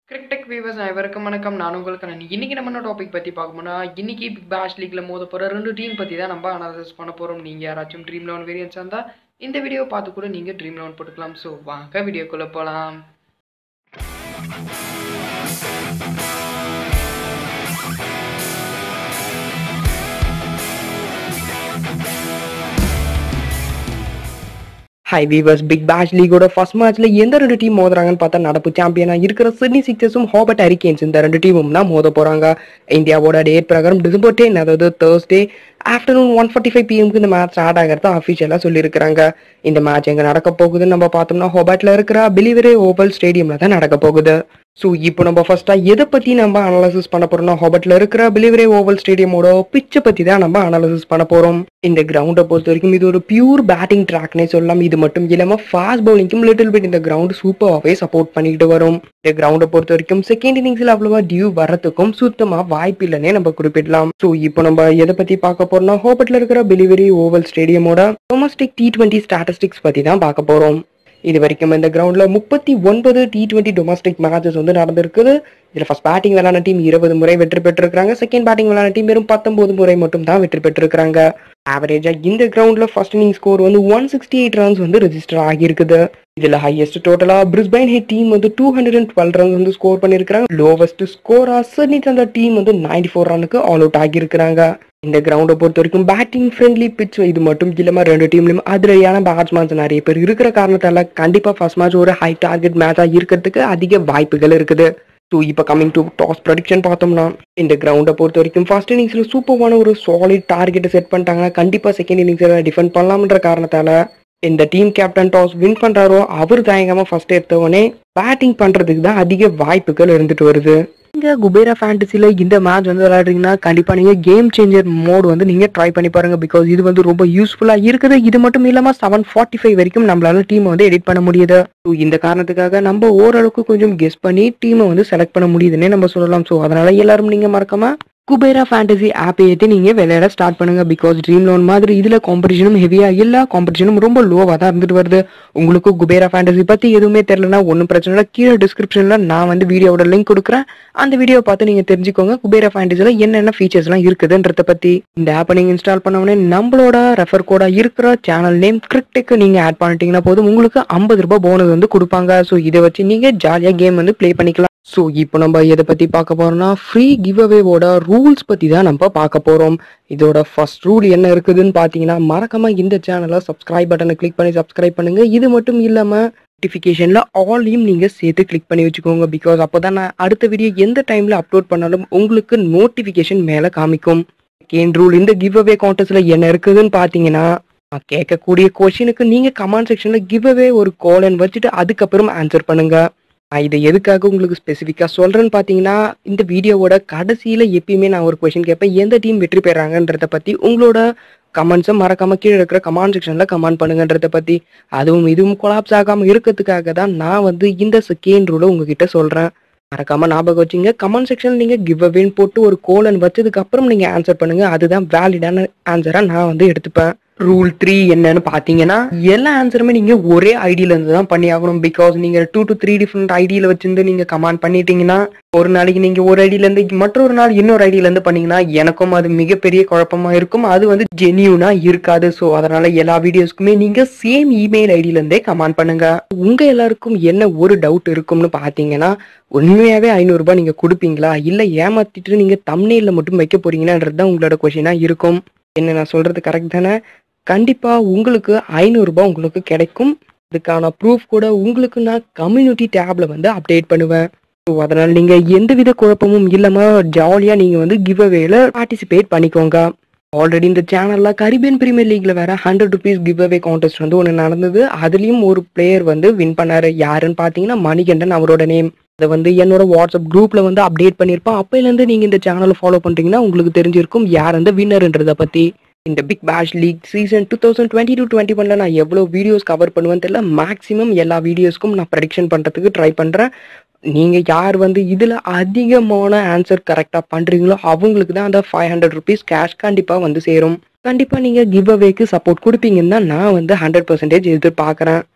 கிரிக்டெக் viewers அனைவருக்கும் வணக்கம் நான் உங்களுக்கு நான் இன்னைக்கு நம்ம என்ன டாபிக் பற்றி பார்க்கணும்னா இன்னைக்கு பிக் பேஷ் லீக்ல மோத போகிற ரெண்டு டீம் பற்றி தான் நம்ம அனாலிசிஸ் பண்ண போகிறோம் நீங்கள் யாராச்சும் ட்ரீம் லெவன் வேரியன்ஸ் இருந்தால் இந்த வீடியோ பார்த்து கூட நீங்கள் ட்ரீம் லெவன் போட்டுக்கலாம் ஸோ வாங்க வீடியோக்குள்ளே போகலாம் ஹை வீவர்ஸ் பிக் பேஷ் லீகோட ஃபர்ஸ்ட் மேட்ச்ல எந்த ரெண்டு டீம் மோதுறாங்கன்னு பார்த்தா நடப்பு சாம்பியனா இருக்கிற சிட்னி சிக்ஸஸும் ஹாபர்ட் ஹரிகேன்ஸ் இந்த ரெண்டு டீமும் தான் மோத போறாங்க இந்தியாவோட டேட் பிரகாரம் டிசம்பர் டென் அதாவது Thursday afternoon one forty five பிஎம்க்கு இந்த மேட்ச் ஸ்டார்ட் ஆகிறதா அஃபிஷியலாக சொல்லியிருக்காங்க இந்த மேட்ச் எங்கே நடக்க போகுதுன்னு நம்ம பார்த்தோம்னா ஹோபர்ட்ல இருக்கிற பிலிவரே ஓவல் ஸ்டேடியம்ல தான் நடக்க போகுது ஸோ இப்போ நம்ம ஃபர்ஸ்டா எதை பத்தி நம்ம அனாலிசிஸ் பண்ண போறோம்னா ஹாபர்ட்ல இருக்கிற பிலிவரே ஓவல் ஸ்டேடியமோட பிச்சை பத்தி தான் நம்ம அனாலிசிஸ் பண்ண போறோம் இந்த கிரவுண்டை பொறுத்த வரைக்கும் இது ஒரு பியூர் பேட்டிங் ட்ராக்னே சொல்லலாம் இது மட்டும் இல்லாம ஃபாஸ்ட் பவுலிங்க்கும் லிட்டில் பிட் இந்த கிரவுண்ட் சூப்பராகவே சப்போர்ட் பண்ணிக்கிட்டு வரும் இந்த கிரவுண்டை பொறுத்த வரைக்கும் செகண்ட் இன்னிங்ஸ்ல அவ்வளவா டியூ வரத்துக்கும் சுத்தமா வாய்ப்பு இல்லைன்னே நம்ம குறிப்பிடலாம் ஸோ இப்போ நம்ம எதை பத்தி பார்க்க போறோம்னா ஹோபர்ட்ல இருக்கிற பிலிவரி ஓவல் ஸ்டேடியமோட டொமஸ்டிக் டி டுவெண்ட்டி ஸ்டாட்டிஸ்டிக்ஸ் பத்தி தான் பார்க்க போறோம் இது வரைக்கும் இந்த கிரவுண்ட்ல முப்பத்தி ஒன்பது டி டுவெண்ட்டி டொமஸ்டிக் மேட்சஸ் வந்து நடந்திருக்குது இதுல ஃபர்ஸ்ட் பேட்டிங் விளையாட டீம் இருபது முறை வெற்றி பெற்றிருக்காங்க செகண்ட் பேட்டிங் விளையாட டீம் வெறும் பத்தொன்பது முறை மட்டும் தான் வெற்றி பெற்றிருக்காங்க ஆவரேஜா இந்த கிரவுண்ட்ல ஃபர்ஸ்ட் இன்னிங் ஸ்கோர் வந்து ஒன் சிக்ஸ்டி எயிட் ரன்ஸ் வந்து ரெஜிஸ்டர் ஆகியிருக்குது இதுல ஹையஸ்ட் டோட்டலா பிரிஸ்பைன் ஹெட் டீம் வந்து two hundred and twelve runs வந்து ஸ்கோர் பண்ணிருக்காங்க லோவஸ்ட் ஸ்கோரா சிட்னி அந்த டீம் வந்து நைன்டி ஃபோர் ரனுக்கு ஆல் அவுட் ஆகியிருக்கிறாங்க இந்த கிரவுண்டை பொறுத்த வரைக்கும் பேட்டிங் ஃப்ரெண்ட்லி பிச் இது மட்டும் இல்லாம ரெண்டு டீம்லயும் அதிரடியான பேட்ஸ்மேன்ஸ் நிறைய பேர் இருக்கிற காரணத்தால கண்டிப்பா ஃபர்ஸ்ட் மேட்ச் ஒரு ஹை டார்கெட் மேட்சா இருக்கிறதுக்கு அதிக வாய்ப்புகள் இருக்குது ஸோ இப்போ கமிங் டு டாஸ் ப்ரடிக்ஷன் பார்த்தோம்னா இந்த கிரவுண்டை பொறுத்த வரைக்கும் ஃபர்ஸ்ட் இன்னிங்ஸில் சூப்பரான ஒரு சாலிட் டார்கெட்டை செட் பண்ணிட்டாங்கன்னா கண்டிப்பாக செகண்ட் இன்னிங்ஸில் டிஃபெண்ட் பண்ணலாம்ன்ற காரணத்தால இந்த டீம் கேப்டன் டாஸ் வின் பண்றாரோ அவர் தயங்காம ஃபர்ஸ்ட் எடுத்தவொடனே பேட்டிங் பண்றதுக்கு தான் அதிக வாய்ப்புகள் இருந்துட்டு வருது நீங்க குபேரா ஃபேண்டசில இந்த மேட்ச் வந்து விளையாடுறீங்கன்னா கண்டிப்பா நீங்க கேம் சேஞ்சர் மோட் வந்து நீங்க ட்ரை பண்ணி பாருங்க பிகாஸ் இது வந்து ரொம்ப யூஸ்ஃபுல்லா இருக்குது இது மட்டும் இல்லாம செவன் ஃபார்ட்டி ஃபைவ் வரைக்கும் நம்மளால டீம் வந்து எடிட் பண்ண முடியுது ஸோ இந்த காரணத்துக்காக நம்ம ஓரளவுக்கு கொஞ்சம் கெஸ் பண்ணி டீமை வந்து செலக்ட் பண்ண முடியுதுன்னே நம்ம சொல்லலாம் ஸோ அதனால எல்லாரும் நீங்க மறக்காம குபேரா ஃபேண்டசி ஆப்பை ஏற்றி நீங்கள் விளையாட ஸ்டார்ட் பண்ணுங்க பிகாஸ் ட்ரீம் லோன் மாதிரி இதில் காம்படிஷனும் ஹெவியாக இல்லை காம்படிஷனும் ரொம்ப லோவாக தான் இருந்துட்டு வருது உங்களுக்கு குபேரா ஃபேண்டசி பற்றி எதுவுமே தெரிலனா ஒன்றும் பிரச்சனை இல்லை கீழே டிஸ்கிரிப்ஷனில் நான் வந்து வீடியோவோட லிங்க் கொடுக்குறேன் அந்த வீடியோ பார்த்து நீங்கள் தெரிஞ்சுக்கோங்க குபேரா ஃபேண்டசியில் என்னென்ன ஃபீச்சர்ஸ்லாம் இருக்குதுன்றத பற்றி இந்த ஆப்பை நீங்கள் இன்ஸ்டால் பண்ண உடனே நம்மளோட ரெஃபர் கோடா இருக்கிற சேனல் நேம் கிரிக்டெக்கு நீங்கள் ஆட் பண்ணிட்டீங்கன்னா போதும் உங்களுக்கு ஐம்பது ரூபாய் போனஸ் வந்து கொடுப்பாங்க ஸோ இதை வச்சு நீங்கள் ஜாலியாக கேம் வந்து ப்ளே பண்ணிக்கலாம் ஸோ இப்போ நம்ம எதை பற்றி பார்க்க போறோம்னா ஃப்ரீ கிவ் அவேவோட ரூல்ஸ் பற்றி தான் நம்ம பார்க்க போகிறோம் இதோட ஃபர்ஸ்ட் ரூல் என்ன இருக்குதுன்னு பார்த்தீங்கன்னா மறக்காம இந்த சேனலை சப்ஸ்கிரைப் பட்டனை கிளிக் பண்ணி சப்ஸ்கிரைப் பண்ணுங்க இது மட்டும் இல்லாமல் நோட்டிஃபிகேஷனில் ஆல்லையும் நீங்கள் சேர்த்து கிளிக் பண்ணி வச்சுக்கோங்க பிகாஸ் அப்போ தான் நான் அடுத்த வீடியோ எந்த டைமில் அப்லோட் பண்ணாலும் உங்களுக்கு நோட்டிஃபிகேஷன் மேலே காமிக்கும் செகண்ட் ரூல் இந்த கிவ் அவே கான்டெஸ்ட்டில் என்ன இருக்குதுன்னு பார்த்தீங்கன்னா நான் கேட்கக்கூடிய கொஷினுக்கு நீங்கள் கமெண்ட் செக்ஷனில் கிவ் அவே ஒரு கோலன் வச்சுட்டு அதுக்கப்புறம் ஆன்சர் பண்ணுங்க நான் இதை எதுக்காக உங்களுக்கு ஸ்பெசிஃபிக்காக சொல்கிறேன்னு பார்த்தீங்கன்னா இந்த வீடியோவோட கடைசியில் எப்பயுமே நான் ஒரு கொஷின் கேட்பேன் எந்த டீம் வெற்றி பெறாங்கன்றத பற்றி உங்களோட கமெண்ட்ஸை மறக்காம கீழே இருக்கிற கமெண்ட் செக்ஷனில் கமெண்ட் பண்ணுங்கன்றத பற்றி அதுவும் இதுவும் கொலாப்ஸ் ஆகாமல் இருக்கிறதுக்காக தான் நான் வந்து இந்த செகண்ட் ரூலை உங்ககிட்ட சொல்கிறேன் மறக்காம ஞாபகம் வச்சுங்க கமெண்ட் செக்ஷனில் நீங்கள் கிவ் அவேன்னு போட்டு ஒரு கோலன் வச்சதுக்கு அப்புறம் நீங்கள் ஆன்சர் பண்ணுங்க அதுதான் வேலிடான ஆன்சராக நான் வந்து எடுத்துப்பேன் ரூல் த்ரீ என்னன்னு பார்த்தீங்கன்னா எல்லா ஆன்சருமே நீங்கள் ஒரே ஐடியில இருந்து தான் பண்ணி ஆகணும் பிகாஸ் நீங்கள் டூ டு த்ரீ டிஃப்ரெண்ட் ஐடியில் வச்சிருந்து நீங்கள் கமெண்ட் பண்ணிட்டீங்கன்னா ஒரு நாளைக்கு நீங்கள் ஒரு ஐடியில இருந்து மற்றொரு நாள் இன்னொரு ஐடியில இருந்து பண்ணீங்கன்னா எனக்கும் அது மிகப்பெரிய குழப்பமா இருக்கும் அது வந்து ஜென்யூனா இருக்காது ஸோ அதனால எல்லா வீடியோஸ்க்குமே நீங்க சேம் இமெயில் ஐடியில இருந்தே கமெண்ட் பண்ணுங்க உங்க எல்லாருக்கும் என்ன ஒரு டவுட் இருக்கும்னு பார்த்தீங்கன்னா உண்மையாவே ஐநூறு ரூபாய் நீங்க கொடுப்பீங்களா இல்ல ஏமாத்திட்டு நீங்க தம்னேல மட்டும் வைக்க போறீங்களான்றது தான் உங்களோட கொஷினா இருக்கும் என்ன நான் சொல்றது கரெக்ட் தானே கண்டிப்பா உங்களுக்கு ஐநூறுரூபா உங்களுக்கு கிடைக்கும் அதுக்கான ப்ரூஃப் கூட உங்களுக்கு நான் கம்யூனிட்டி டேப்ல வந்து அப்டேட் பண்ணுவேன் ஸோ அதனால நீங்க எந்தவித குழப்பமும் இல்லாம ஜாலியா நீங்க வந்து கிவ் அவேல பார்ட்டிசிபேட் பண்ணிக்கோங்க ஆல்ரெடி இந்த சேனல்ல கரிபியன் பிரீமியர் லீக்ல வேற hundred rupees giveaway contest வந்து ஒன்று நடந்தது அதுலயும் ஒரு பிளேயர் வந்து வின் பண்ணாரு யாருன்னு பாத்தீங்கன்னா மணிகண்டன் அவரோட நேம் அதை வந்து என்னோட வாட்ஸ்அப் குரூப்ல வந்து அப்டேட் பண்ணியிருப்பேன் அப்பையிலேருந்து நீங்க இந்த சேனலை ஃபாலோ பண்றீங்கன்னா உங்களுக்கு தெரிஞ்சிருக்கும் யார் அந்த வின்னர்ன்றதை பத்தி இந்த Big Bash League season two thousand twenty two twenty ஒன்ல நான் எவ்வளோ வீடியோஸ் கவர் பண்ணுவேன்னு தெரியல மேக்ஸிமம் எல்லா வீடியோஸ்க்கும் நான் ப்ரெடிக்ஷன் பண்ணுறதுக்கு ட்ரை பண்ணுறேன் நீங்கள் யார் வந்து இதில் அதிகமான ஆன்சர் கரெக்டாக பண்ணுறீங்களோ அவங்களுக்கு தான் அந்த ஃபைவ் ஹண்ட்ரட் ருபீஸ் கேஷ் கண்டிப்பாக வந்து சேரும் கண்டிப்பாக நீங்கள் கிவ் அவேக்கு சப்போர்ட் கொடுப்பீங்கன்னு தான் நான் வந்து ஹண்ட்ரட் பர்சன்டேஜ் எதிர்பார்க்குறேன்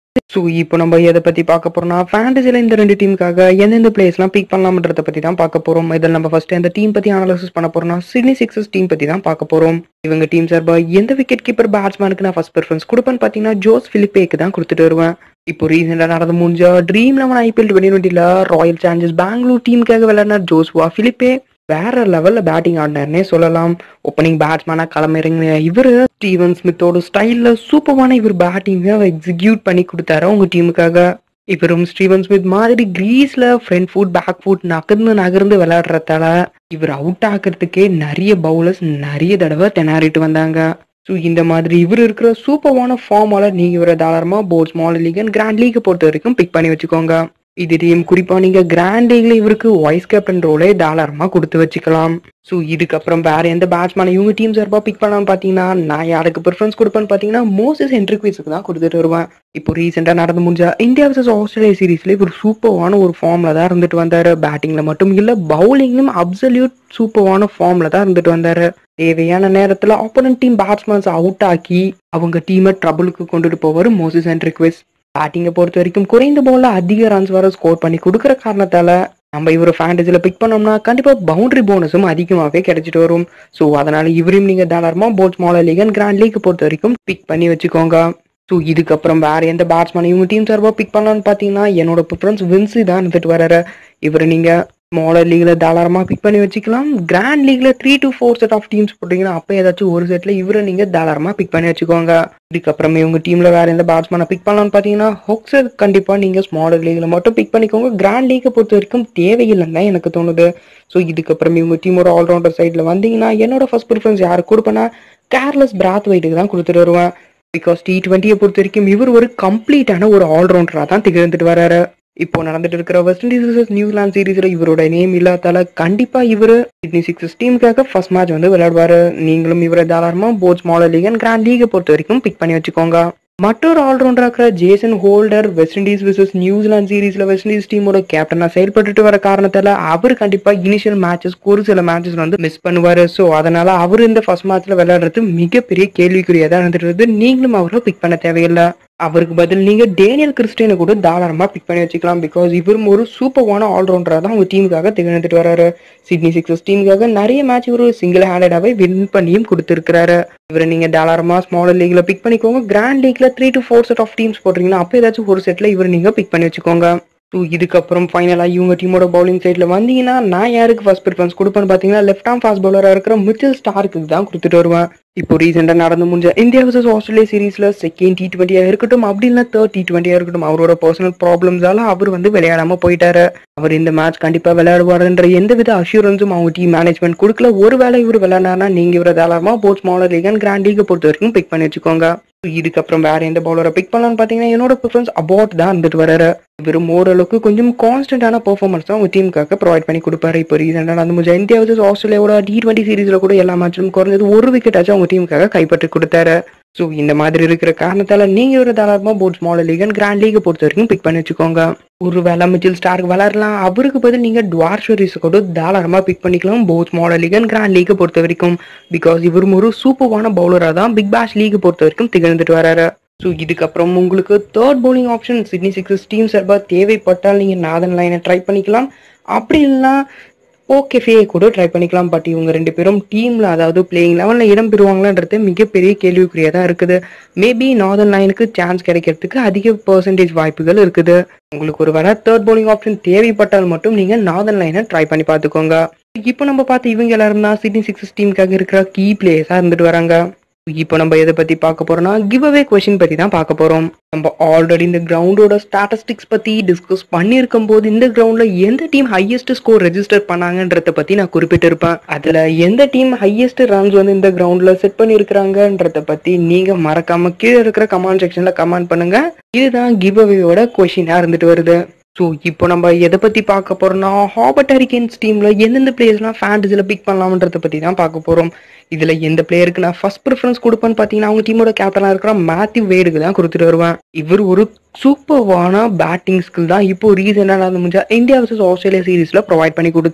ஸோ இப்போ நம்ம எதை பத்தி பார்க்க போறோம்னா ஃபேண்டசில இந்த ரெண்டு டீமுக்காக எந்தெந்த பிளேஸ்லாம் பிக் பண்ணலாம்ன்றத பத்தி தான் பார்க்க போறோம் இதில் நம்ம ஃபர்ஸ்ட் இந்த டீம் பத்தி அனாலிசிஸ் பண்ண போறோம்னா சிட்னி சிக்ஸஸ் டீம் பத்தி தான் பார்க்க போறோம் இவங்க டீம் சார்பா எந்த விக்கெட் கீப்பர் பேட்ஸ்மேனுக்கு நான் ஃபர்ஸ்ட் ப்ரிஃபரன்ஸ் கொடுப்பேன்னு பார்த்தீங்கன்னா ஜோஸ் பிலிப்பேக்கு தான் கொடுத்துட்டு வருவேன் இப்போ ரீசெண்டாக நடந்து முடிஞ்ச ட்ரீம் லெவன் ஐபிஎல் டுவெண்ட்டி டுவெண்ட்டில ராயல் சேலஞ்சர்ஸ் பெங்களூர் டீமுக்காக விளையாடின ஜோஸ்வா பிலிப்பே வேற லெவல்ல பேட்டிங் ஆடினார்னே சொல்லலாம் ஓப்பனிங் பேட்ஸ்மேனா களமிறங்கின இவர் ஸ்டீவன் ஸ்மித்தோட ஸ்டைல்ல சூப்பரான இவர் பேட்டிங்கை எக்ஸிக்யூட் பண்ணி கொடுத்தாரு உங்க டீமுக்காக இவரும் ஸ்டீவன் ஸ்மித் மாதிரி கிரீஸ்ல ஃப்ரண்ட் ஃபுட் பேக் ஃபுட் நகர்ந்து நகர்ந்து விளையாடுறதால இவர் அவுட் ஆகிறதுக்கே நிறைய பவுலர்ஸ் நிறைய தடவை திணறிட்டு வந்தாங்க ஸோ இந்த மாதிரி இவர் இருக்கிற சூப்பரான ஃபார்மால நீங்க இவரை தாராளமா both small league and grand league பொறுத்த வரைக்கும் பிக் பண்ணி வச்சுக்கோங்க இது டீம் குறிப்பா நீங்க கிராண்ட் லீக்ல இவருக்கு வைஸ் கேப்டன் ரோலே தாராளமா கொடுத்து வச்சுக்கலாம் ஸோ இதுக்கப்புறம் வேற எந்த பேட்ஸ்மேன் இவங்க டீம் சார்பா பிக் பண்ணலாம்னு பார்த்தீங்கன்னா நான் யாருக்கு ப்ரிஃபரன்ஸ் கொடுப்பேன்னு பார்த்தீங்கன்னா மோசஸ் என்ட்ரிக்விஸுக்கு தான் கொடுத்துட்டு வருவேன் இப்போ ரீசெண்டாக நடந்து முடிஞ்ச இந்தியா வர்சஸ் ஆஸ்திரேலியா சீரீஸ்ல இவர் சூப்பரான ஒரு ஃபார்ம்ல தான் இருந்துட்டு வந்தாரு பேட்டிங்ல மட்டும் இல்ல பவுலிங்லும் அப்சல்யூட் சூப்பரான ஃபார்ம்ல தான் இருந்துட்டு வந்தாரு தேவையான நேரத்துல ஆப்போனன்ட் டீம் பேட்ஸ்மேன்ஸ் அவுட் ஆக்கி அவங்க டீமை ட்ரபுளுக்கு கொண்டுட்டு போவார் மோசஸ் என்ட்ரிக்விஸ் பேட்டிங்கை பொறுத்த வரைக்கும் குறைந்த பால்ல அதிக ரன்ஸ் வர ஸ்கோர் பண்ணி கொடுக்குற காரணத்தால நம்ம இவர் ஃபேண்டசில பிக் பண்ணோம்னா கண்டிப்பா பவுண்டரி போனஸும் அதிகமாகவே கிடைச்சிட்டு வரும் ஸோ அதனால இவரையும் நீங்க தாராளமா both smaller league and grand league பொறுத்த வரைக்கும் பிக் பண்ணி வச்சுக்கோங்க ஸோ இதுக்கப்புறம் வேற எந்த பேட்ஸ்மேன் இவங்க டீம் சார்பாக பிக் பண்ணலாம்னு பார்த்தீங்கன்னா என்னோட ப்ரிஃபரன்ஸ் வின்சி தான் இருந்துட்டு வராரு இவர் நீங்க ஸ்மாலர் லீக்ல தாராளமாக பிக் பண்ணி வச்சுக்கலாம் கிராண்ட் லீக்ல three to four set of teams போட்டீங்கன்னா அப்போ ஏதாச்சும் ஒரு செட்ல இவரை நீங்க தாராளமாக பிக் பண்ணி வச்சுக்கோங்க இதுக்கப்புறம் இவங்க டீம்ல வேற எந்த பேட்ஸ்மேனை பிக் பண்ணலாம்னு பார்த்தீங்கன்னா ஹொக்ஸர் கண்டிப்பா நீங்க ஸ்மாலர் லீக்ல மட்டும் பிக் பண்ணிக்கோங்க கிராண்ட் லீக்கை பொறுத்த வரைக்கும் தேவையில்லைன்னு தான் எனக்கு தோணுது ஸோ இதுக்கப்புறம் இவங்க டீமோட ஆல்ரவுண்டர் சைடில் வந்தீங்கன்னா என்னோட ஃபர்ஸ்ட் ப்ரிஃபரன்ஸ் யாருக்கு கொடுப்பேன்னா கேர்லெஸ் பிராத் வைட்டுக்கு தான் கொடுத்துட்டு வருவேன் பிகாஸ் டி டுவெண்ட்டியை பொறுத்த வரைக்கும் இவர் ஒரு கம்ப்ளீட்டான ஒரு ஆல்ரவுண்டராக தான் திகழ்ந்துட்டு வராரு இப்போ நடந்துட்டு இருக்கிற வெஸ்ட் இண்டீஸ் vs நியூசிலாந்து சீரீஸ்ல இவரோட நேம் இல்லாதால கண்டிப்பா இவரு சிட்னி சிக்ஸஸ் டீமுக்காக ஃபர்ஸ்ட் மேட்ச் வந்து விளையாடுவாரு நீங்களும் இவரை தாராளமா both smaller league and grand லீகை பொறுத்த வரைக்கும் பிக் பண்ணி வச்சுக்கோங்க மற்றொரு ஆல்ரவுண்டரா இருக்கிற Jason Holder West Indies vs New Zealand சீரீஸ்ல வெஸ்ட் இண்டீஸ் டீமோட கேப்டனா செயல்பட்டுட்டு வர காரணத்தால அவர் கண்டிப்பா இனிஷியல் மேட்சஸ் ஒரு சில மேட்சஸ் வந்து மிஸ் பண்ணுவாரு ஸோ அதனால அவர் இந்த ஃபர்ஸ்ட் மேட்ச்ல விளையாடுறது மிகப்பெரிய கேள்விக்குறியா தான் இருந்துட்டு இருக்குது. நீங்களும் அவரை பிக் பண்ண தேவையில்லை அவருக்கு பதில் நீங்க டேனியல் கிறிஸ்டியனை கூட தாராளமா பிக் பண்ணி வச்சுக்கலாம் பிகாஸ் இவரும் ஒரு சூப்பரான ஆல்ரவுண்டரா தான் உங்க டீமுக்காக திகழ்ந்துட்டு வராரு சிட்னி சிக்ஸஸ் டீமுக்காக நிறைய மேட்ச் இவர் சிங்கிள் ஹேண்டடாவே வின் பண்ணியும் கொடுத்துருக்காரு இவரை நீங்க தாராளமா ஸ்மாலர் லீக்ல பிக் பண்ணிக்கோங்க கிராண்ட் லீக்ல three to four set of teams போடுறீங்கன்னா அப்போ ஏதாச்சும் ஒரு செட்ல இவர் நீங்க பிக் பண்ணி வச்சுக்கோங்க ஸோ இதுக்கப்புறம் ஃபைனலாக இவங்க டீமோட பவுலிங் சைடில் வந்தீங்கன்னா நான் யாருக்கு ஃபர்ஸ்ட் ப்ரிஃபரன்ஸ் கொடுப்பேன்னு பார்த்தீங்கன்னா லெஃப்ட் ஆம் ஃபாஸ்ட் பவுலராக இருக்கிற மிச்சல் ஸ்டார்க்கு தான் கொடுத்துட்டு வருவேன் இப்போ ரீசெண்டாக நடந்து முடிஞ்ச இந்தியா vs ஆஸ்திரேலியா சீரீஸில் செகண்ட் டி டுவெண்ட்டியாக இருக்கட்டும் அப்படி இல்லை தேர்ட் டி டுவெண்ட்டியாக இருக்கட்டும் அவரோட பர்சனல் ப்ராப்ளம்ஸால அவர் வந்து விளையாடாம போயிட்டாரு அவர் இந்த மேட்ச் கண்டிப்பாக விளையாடுவாருன்ற எந்தவித அஷூரன்ஸும் அவங்க டீம் மேனேஜ்மெண்ட் கொடுக்கல ஒருவேளை இவர் விளையாடானா நீங்க இவரை தாராளமா both smaller league and grand லீகை பொறுத்த வரைக்கும் பிக் பண்ணி வச்சுக்கோங்க இதுக்கப்புறம் வேற எந்த பவுலரை பிக் பண்ணலாம்னு பார்த்தீங்கன்னா என்னோட ப்ரிஃபரன்ஸ் அபவுட் தான் இருந்துட்டு வராரு இவர் ஓரளவுக்கு கொஞ்சம் கான்ஸ்டன்டான பெர்ஃபார்மன்ஸ் தான் உங்க டீமுக்காக ப்ரொவைட் பண்ணி கொடுப்பாரு இப்போ ரீசெண்டாக நடந்து முடிஞ்ச இந்தியா vs ஆஸ்திரேலியாவோட டி டுவெண்ட்டி சீரீஸ்ல கூட எல்லா மேட்சிலும் குறைஞ்சது ஒரு விக்கெட் ஆச்சும் அவங்க டீமுக்காக கைப்பற்றி கொடுத்தாரு ஸோ இந்த மாதிரி இருக்கிற காரணத்தால நீங்க ஒரு தாராளமா both smaller league and grand லீகை பொறுத்த வரைக்கும் பிக் பண்ணி வச்சுக்கோங்க ஒரு வேலை மிச்சில் ஸ்டார்க்கு விளாடலாம் அவருக்கு பதில் நீங்க டுவார் ஷெரிஸ் கூட தாராளமா பிக் பண்ணிக்கலாம் both smaller league and grand லீகை பொறுத்த வரைக்கும் பிகாஸ் இவரும் ஒரு சூப்பரான பவுலராக தான் பிக் பேஷ் லீகை பொறுத்த வரைக்கும் திகழ்ந்துட்டு வராரு ஸோ இதுக்கப்புறம் உங்களுக்கு third bowling option Sydney Sixers team சார்பாக தேவைப்பட்டால் நீங்கள் நாதன் லைனை ட்ரை பண்ணிக்கலாம் அப்படி இல்லைன்னா ஓகே ஃபே கூட ட்ரை பண்ணிக்கலாம் பட் இவங்க ரெண்டு பேரும் டீமில் அதாவது பிளேயிங் லெவலில் இடம் பெறுவாங்களான்றது மிகப்பெரிய கேள்விக்குறியாக தான் இருக்குது மேபி நார்தன் லைனுக்கு சான்ஸ் கிடைக்கிறதுக்கு அதிக பர்சன்டேஜ் வாய்ப்புகள் இருக்குது உங்களுக்கு ஒரு வேலை தேர்ட் bowling ஆப்ஷன் தேவைப்பட்டால் மட்டும் நீங்கள் நார்தன் லைனை ட்ரை பண்ணி பார்த்துக்கோங்க இப்போ நம்ம பார்த்து இவங்க எல்லாரும் தான் சிட்னி சிக்ஸஸ் டீமுக்காக இருக்கிற கீ பிளேயர்ஸாக இருந்துட்டு வராங்க இப்போ நம்ம எதை பத்தி பார்க்க போறோம்னா கிவ் அவே கொஸ்டின் பத்தி தான் பார்க்க போறோம் நம்ம ஆல்ரெடி இந்த கிரவுண்டோட ஸ்டாட்டிஸ்டிக்ஸ் பத்தி டிஸ்கஸ் பண்ணியிருக்கும் போது இந்த கிரவுண்ட்ல எந்த டீம் ஹையஸ்ட் ஸ்கோர் ரெஜிஸ்டர் பண்ணாங்கன்றத பத்தி நான் குறிப்பிட்டிருப்பேன் அதுல எந்த டீம் ஹையஸ்ட் ரன்ஸ் வந்து இந்த கிரவுண்ட்ல செட் பண்ணியிருக்கிறாங்கன்றத பத்தி நீங்க மறக்காம கீழே இருக்கிற கமெண்ட் செக்ஷன்ல கமெண்ட் பண்ணுங்க இதுதான் கிவ் அவேயோட கொஸ்டினா இருந்துட்டு வருது ஸோ இப்போ நம்ம எதை பத்தி பார்க்க போறோம்னா ஹாபர்ட் ஹரிகேன்ஸ் டீம்ல எந்தெந்த பிளேயர்ஸ்லாம் ஃபேண்டஸில் பிக் பண்ணலாம்ன்றத பத்தி தான் பார்க்க போறோம் இதுல எந்த பிளேயருக்கு நான் ஃபர்ஸ்ட் ப்ரிஃபரன்ஸ் கொடுப்பேன்னு பார்த்தீங்கன்னா அவங்க டீமோட கேப்டனாக இருக்கிற மேத்யூ வேடுக்கு தான் கொடுத்துட்டு வருவேன் இவர் ஒரு சூப்பர்வான பேட்டிங் ஸ்கில் தான் இப்போ ரீசெண்டாக நடந்து முடிஞ்சா இந்தியா vs ஆஸ்திரேலியா சீரீஸ்ல ப்ரொவைட் பண்ணி கொடுத்தாரு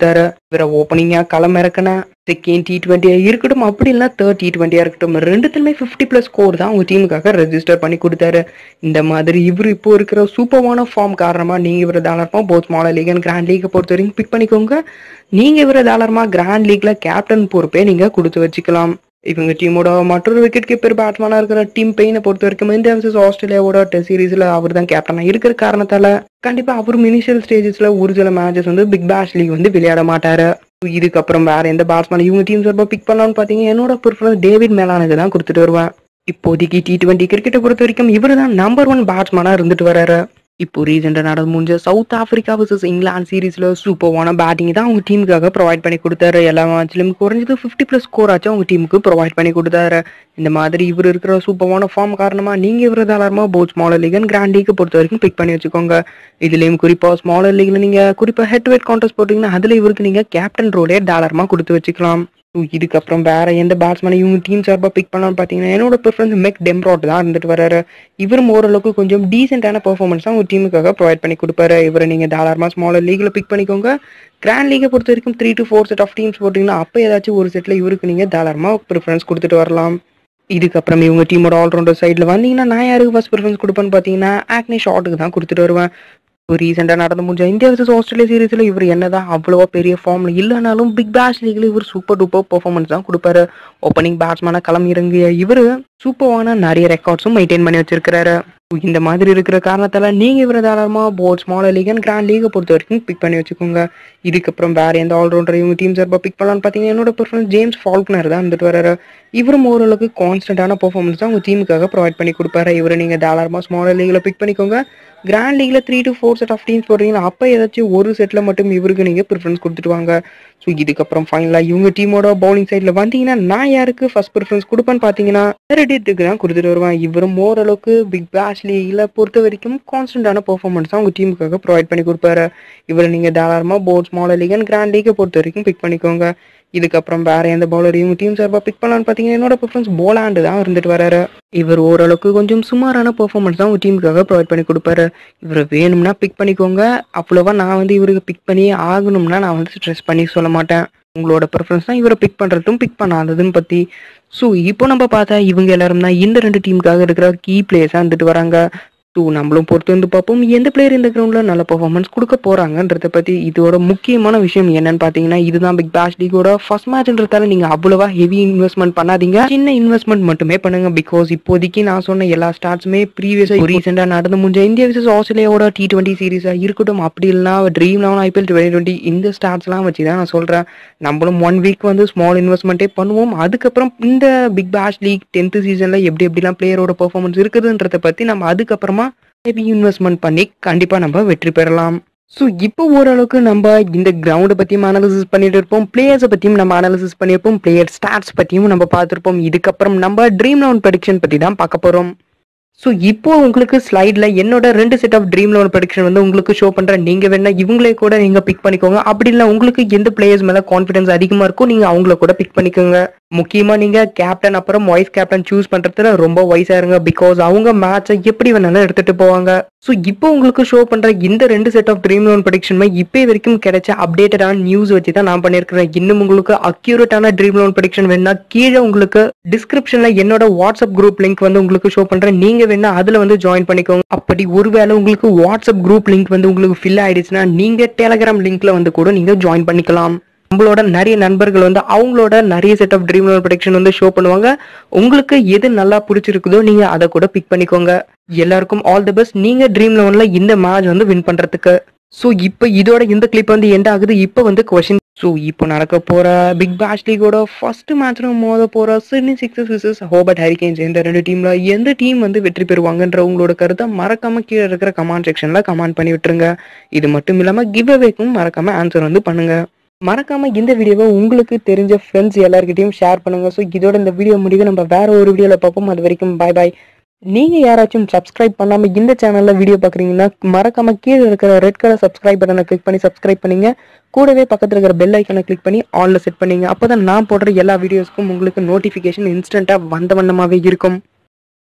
இவரை ஓப்பனிங்கா களம் இறக்கின செகண்ட் டி டுவெண்ட்டியா இருக்கட்டும் அப்படி இல்லைனா தேர்ட் டி டுவெண்ட்டியா இருக்கட்டும் ரெண்டுத்துலயுமே ஃபிஃப்டி பிளஸ் ஸ்கோர் தான் அவங்க டீமுக்காக ரெஜிஸ்டர் பண்ணி கொடுத்தாரு இந்த மாதிரி இவர் இப்போ இருக்கிற சூப்பர்வான ஃபார்ம் காரணமா நீங்க இவரை தாராளமா both smaller league and grand லீக்கை பொறுத்த வரைக்கும் பிக் பண்ணிக்கோங்க நீங்க இவரை தாராளமா கிராண்ட் லீக்ல கேப்டன் பொறுப்பே நீங்க கொடுத்து வச்சுக்கலாம் இவங்க டீமோட மற்றொரு விக்கெட் கீப்பர் பேட்ஸ்மேனா இருக்கிற டீம் பெயினை பொறுத்த வரைக்கும் இந்தியா வர்சஸ் ஆஸ்திரேலியாவோட டெஸ்ட் சீரீஸ்ல அவர் தான் கேப்டனா இருக்கிற காரணத்தால கண்டிப்பா அவரும் இனிஷியல் ஸ்டேஜஸ்ல ஒரு சில மேட்சஸ் வந்து பிக் பேஷ் லீக் வந்து விளையாட மாட்டாரு இதுக்கப்புறம் வேற எந்த பேட்ஸ்மேன் இவங்க டீம் சார்பா பிக் பண்ணலாம்னு பாத்தீங்க என்னோட ப்ரிஃபரன்ஸ் டேவிட் மேலானது தான் கொடுத்துட்டு வருவேன் இப்போதைக்கு டி டுவெண்ட்டி கிரிக்கெட்டை பொறுத்த வரைக்கும் இவர் தான் நம்பர் ஒன் பேட்ஸ்மேனா இருந்துட்டு வராரு இப்போ ரீசெண்டாக நடந்து முடிஞ்ச சவுத் ஆப்பிரிக்கா வர்சஸ் இங்கிலாந்து சீரீஸில் சூப்பர்வான பேட்டிங் தான் அவங்க டீமுக்காக ப்ரொவைட் பண்ணி கொடுத்தாரு எல்லா மேட்ச்லையும் குறைஞ்சது ஃபிஃப்டி ப்ளஸ் ஸ்கோர் ஆச்சும் அவங்க டீமுக்கு ப்ரொவைட் பண்ணி கொடுத்தாரு இந்த மாதிரி இவர் இருக்கிற சூப்பர்வான ஃபார்ம் காரணமாக நீங்கள் இவர் தாராளமாக both smaller league and grand லீக்கை பொறுத்த வரைக்கும் பிக் பண்ணி வச்சுக்கோங்க இதுலேயும் குறிப்பாக ஸ்மாலர் லீக்ல நீங்கள் குறிப்பாக ஹெட் வெயிட் கான்டெஸ்ட் போட்டிங்கன்னா அதில் இவருக்கு நீங்கள் கேப்டன் ரோலே டாலரமாக கொடுத்து வச்சுக்கலாம் ஸோ இதுக்கப்புறம் வேற எந்த பேட்ஸ்மேனை இவங்க டீம் சார்பாக பிக் பண்ணலாம்னு பார்த்தீங்கன்னா என்னோட ப்ரிஃபரன்ஸ் மெக் டெம்ராட் தான் இருந்துட்டு வராரு இவரும் ஓரளவுக்கு கொஞ்சம் டீசென்டான பெர்ஃபார்மன்ஸ் தான் உங்க டீமுக்காக ப்ரொவைட் பண்ணி கொடுப்பாரு இவரை நீங்கள் தாராளமாக ஸ்மாலர் லீக்ல பிக் பண்ணிக்கோங்க கிராண்ட் லீகை பொறுத்த வரைக்கும் three to four set of teams போட்டிங்கன்னா அப்போ ஏதாச்சும் ஒரு செட்டில் இவருக்கு நீங்கள் தாராளமாக ப்ரிஃபரன்ஸ் கொடுத்துட்டு வரலாம் இதுக்கப்புறம் இவங்க டீமோட ஆல்ரவுண்டர் சைடில் வந்தீங்கன்னா நான் யாருக்கு ஃபர்ஸ்ட் ப்ரிஃபரன்ஸ் கொடுப்பேன்னு பார்த்தீங்கன்னா ஆக்னி ஷாட்டுக்கு தான் கொடுத்துட்டு வருவேன் இப்போ ரீசெண்டாக நடந்து முடிஞ்ச இந்தியா வர்சஸ் ஆஸ்திரேலியா சீரீஸில் இவர் என்னதான் அவ்வளோவா பெரிய ஃபார்மில் இல்லைனாலும் பிக் பேஷ் லீக்ல இவர் சூப்பர் டூப்பர் பெர்ஃபார்மன்ஸ் தான் கொடுப்பாரு ஓப்பனிங் பேட்ஸ்மேனாக களம் இறங்கிய இவர் சூப்பர்வான நிறைய ரெக்கார்ட்ஸும் மெயின்டைன் பண்ணி வச்சிருக்கிறாரு இந்த மாதிரி இருக்கிற காரணத்தால நீங்க இவரை தாராளமா both smaller league and grand லீகை பொறுத்த வரைக்கும் பிக் பண்ணி வச்சுக்கோங்க இதுக்கப்புறம் வேற எந்த ஆல்ரவுண்டர் இவங்க டீம் சார்பாக பிக் பண்ணலாம்னு பார்த்தீங்கன்னா என்னோட ப்ரிஃபரன்ஸ் ஜேம்ஸ் ஃபால்க்னர் தான் இருந்துட்டு வராரு இவரும் ஓரளவுக்கு கான்ஸ்டன்டான பெர்ஃபார்மன்ஸ் தான் உங்க டீமுக்காக ப்ரொவைட் பண்ணி கொடுப்பாரு இவரை நீங்க தாராளமா ஸ்மாலர் லீக்ல பிக் பண்ணிக்கோங்க கிராண்ட் லீக்ல three to four set of teams போடுறீங்கன்னா அப்போ ஏதாச்சும் ஒரு செட்ல மட்டும் இவருக்கு நீங்க ப்ரிஃபரன்ஸ் கொடுத்துட்டு வாங்க ஸோ இதுக்கப்புறம் ஃபைனலாக இவங்க டீமோட பவுலிங் சைடில் வந்தீங்கன்னா நான் யாருக்கு ஃபர்ஸ்ட் ப்ரிஃபரன்ஸ் கொடுப்பேன்னு பார்த்தீங்கன்னா ரெடிட்டுக்கு தான் கொடுத்துட்டு வருவேன் இவரும் ஓரளவுக்கு பிக் பேஷ் லீக்ல பொறுத்த வரைக்கும் கான்ஸ்டன்டான பெர்ஃபார்மன்ஸ் தான் உங்க டீமுக்காக ப்ரொவைட் பண்ணி கொடுப்பாரு இவரை நீங்க தாராளமாக both smaller league and grand லீக்கை பொறுத்த வரைக்கும் பிக் பண்ணிக்கோங்க இதுக்கப்புறம் வேற எந்த பவுலர் இவங்க டீம் சார்பாக பிக் பண்ணலாம்னு பார்த்தீங்கன்னா என்னோட ப்ரிஃபரன்ஸ் போலாண்டு தான் இருந்துட்டு வராரு இவர் ஓரளவுக்கு கொஞ்சம் சுமாரான பெர்ஃபார்மன்ஸ் தான் உங்க டீமுக்காக ப்ரொவைட் பண்ணி கொடுப்பாரு இவர் வேணும்னா பிக் பண்ணிக்கோங்க அவ்வளோவா நான் வந்து இவருக்கு பிக் பண்ணி ஆகணும்னா நான் வந்து ஸ்ட்ரெஸ் பண்ணி சொல்ல மாட்டேன் உங்களோட ப்ரிஃபரன்ஸ் தான் இவரை பிக் பண்ணுறதும் பிக் பண்ணாததுன்னு பற்றி ஸோ இப்போ நம்ம பார்த்தா இவங்க எல்லாரும் தான் இந்த ரெண்டு டீமுக்காக இருக்கிற கீ பிளேயர்ஸாக இருந்துட்டு வராங்க ஸோ நம்மளும் பொறுத்து வந்து பார்ப்போம் எந்த பிளேயர் இந்த கிரவுண்டில் நல்ல பெர்ஃபார்மன்ஸ் கொடுக்க போகிறாங்கன்றத பற்றி இதோட முக்கியமான விஷயம் என்னன்னு பார்த்தீங்கன்னா இதுதான் பிக் பேஷ் லீகோட ஃபர்ஸ்ட் மேட்ச்ன்றதால நீங்கள் அவ்வளோவா ஹெவி இன்வெஸ்ட்மெண்ட் பண்ணாதீங்க சின்ன இன்வெஸ்ட்மெண்ட் மட்டுமே பண்ணுங்க பிகாஸ் இப்போதைக்கு நான் சொன்ன எல்லா ஸ்டார்ட்ஸுமே ப்ரீவியஸாக ரீசெண்டாக நடந்து முடிஞ்ச இந்தியா விசஸ் ஆஸ்திரேலியாவோட டி டுவெண்ட்டி சீரீஸாக இருக்கட்டும் அப்படி இல்லைனா Dream Eleven IPL twenty twenty இந்த ஸ்டார்ட்ஸ்லாம் வச்சு தான் நான் சொல்கிறேன் நம்மளும் ஒன் வீக் வந்து ஸ்மால் இன்வெஸ்ட்மெண்ட்டே பண்ணுவோம் அதுக்கப்புறம் இந்த பிக் பேஷ் லீக் டென்த் சீசனில் எப்படி எப்படிலாம் பிளேயரோட பெர்ஃபார்மன்ஸ் இருக்குதுன்றத பற்றி நம்ம அதுக்கப்புறமா ஹெவி இன்வெஸ்ட்மெண்ட் பண்ணி கண்டிப்பாக நம்ம வெற்றி பெறலாம் ஸோ இப்போ ஓரளவுக்கு நம்ம இந்த கிரவுண்டை பற்றியும் அனாலிசிஸ் பண்ணிட்டு இருப்போம் பிளேயர்ஸை பற்றியும் நம்ம அனாலிசிஸ் பண்ணியிருப்போம் பிளேயர் ஸ்டாட்ஸ் பற்றியும் நம்ம பார்த்துருப்போம் இதுக்கப்புறம் நம்ம ட்ரீம் லெவன் ப்ரெடிக்ஷன் பற்றி தான் பார்க்க போகிறோம் ஸோ இப்போ உங்களுக்கு ஸ்லைடில் என்னோட ரெண்டு set of Dream Eleven prediction வந்து உங்களுக்கு ஷோ பண்ணுறேன் நீங்கள் வேணா இவங்களே கூட நீங்கள் பிக் பண்ணிக்கோங்க அப்படி இல்லை உங்களுக்கு எந்த பிளேயர்ஸ் மேலே கான்ஃபிடன்ஸ் அதிகமாக இருக்கோ நீங்கள் அவங்கள கூட பிக் பண்ணிக்கோங்க முக்கியமாக நீங்கள் கேப்டன் அப்புறம் வைஸ் கேப்டன் சூஸ் பண்ணுறதுல ரொம்ப வயசாக இருங்க பிகாஸ் அவங்க மேட்சை எப்படி வேணாலும் எடுத்துகிட்டு போவாங்க ஸோ இப்போ உங்களுக்கு ஷோ பண்ணுற இந்த ரெண்டு செட் ஆஃப் ட்ரீம் லோன் ப்ரெடிக்ஷனுமே இப்போ வரைக்கும் கிடைச்ச அப்டேட்டடான நியூஸ் வச்சு தான் நான் பண்ணியிருக்கிறேன் இன்னும் உங்களுக்கு அக்யூரேட்டான ட்ரீம் லோன் ப்ரெடிக்ஷன் வேணா கீழே உங்களுக்கு டிஸ்கிரிப்ஷனில் என்னோட வாட்ஸ்அப் குரூப் லிங்க் வந்து உங்களுக்கு ஷோ பண்ணுறேன் நீங்கள் வேணா அதில் வந்து ஜாயின் பண்ணிக்கோங்க அப்படி ஒருவேளை உங்களுக்கு வாட்ஸ்அப் குரூப் லிங்க் வந்து உங்களுக்கு ஃபில் ஆயிடுச்சுன்னா நீங்கள் டெலகிராம் லிங்க்ல வந்து கூட நீங்கள் ஜாயின் பண்ணிக்கலாம் நம்மளோட நிறைய நண்பர்கள் வந்து அவங்களோட நிறைய set of Dream Eleven production வந்து ஷோ பண்ணுவாங்க உங்களுக்கு எது நல்லா பிடிச்சிருக்குதோ நீங்க அதை கூட பிக் பண்ணிக்கோங்க எல்லாருக்கும் ஆல் தி பெஸ்ட் நீங்க ட்ரீம் லோன்ல இந்த மேட்ச் வந்து வின் பண்றதுக்கு ஸோ இப்போ இதோட இந்த கிளிப் வந்து எண்ட் ஆகுது இப்போ வந்து கொஷின் ஸோ இப்போ நடக்க போற பிக் பேஷ் லீகோட ஃபர்ஸ்ட் மேட்ச்ல மோத போற Sydney Sixers versus Hobart Hurricanes இந்த ரெண்டு டீம்ல எந்த டீம் வந்து வெற்றி பெறுவாங்கன்ற உங்களோட கருத்தை மறக்காம கீழே இருக்கிற கமெண்ட் செக்ஷன்ல கமெண்ட் பண்ணி விட்டுருங்க இது மட்டும் இல்லாம கிவ் அவேக்கும் மறக்காம ஆன்சர் வந்து பண்ணுங்க மறக்காம இந்த வீடியோவை உங்களுக்கு தெரிஞ்ச ஃப்ரெண்ட்ஸ் எல்லாருக்கிட்டையும் ஷேர் பண்ணுங்க ஸோ இதோட இந்த வீடியோ முடிவு நம்ம வேற ஒரு வீடியோவில் பார்ப்போம் அது வரைக்கும் பாய் பாய் நீங்க யாராச்சும் சப்ஸ்கிரைப் பண்ணாம இந்த சேனல்ல வீடியோ பாக்குறீங்கன்னா மறக்காம கீழே இருக்கிற ரெட் கலர் சப்ஸ்கிரைப் பட்டனை கிளிக் பண்ணி சப்ஸ்கிரைப் பண்ணீங்க கூடவே பக்கத்துல இருக்கிற பெல் ஐக்கனை கிளிக் பண்ணி ஆன்ல செட் பண்ணீங்க அப்பதான் நான் போடுற எல்லா வீடியோஸ்க்கும் உங்களுக்கு நோட்டிபிகேஷன் இன்ஸ்டன்ட்டா வந்த வண்ணமாவே இருக்கும்